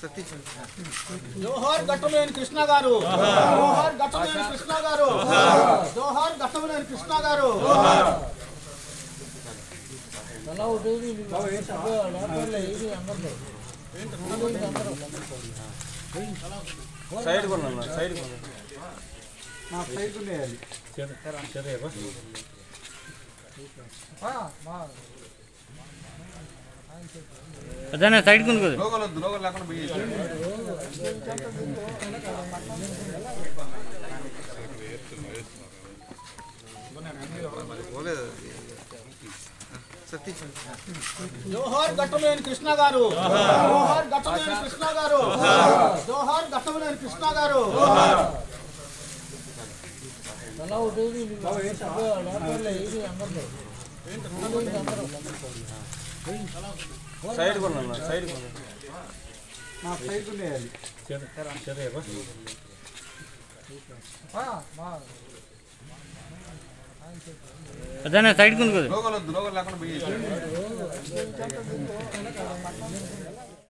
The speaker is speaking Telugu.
జోహార్ గట్టమనేని కృష్ణ గారు జోహార్ గట్టమనేని కృష్ణ గారు జోహార్ గట్టమనేని కృష్ణ గారు సైడ్ కొన్నా సైడ్ కొన్నా అదన్నా సైడ్ కుంది కదా లోగోలు వద్దు లోగోలు లేకుండా పోయి జోహార్ గట్టమనేని కృష్ణ గారు జోహార్ గట్టమనేని కృష్ణ గారు జోహార్ గట్టమనేని కృష్ణ గారు సైడ్ కొన్నా సైడ్ కొన్నా అదన్నా సైడ్ కుంది కదా లోగోలు వద్దు లోగోలు లేకుండా పోయి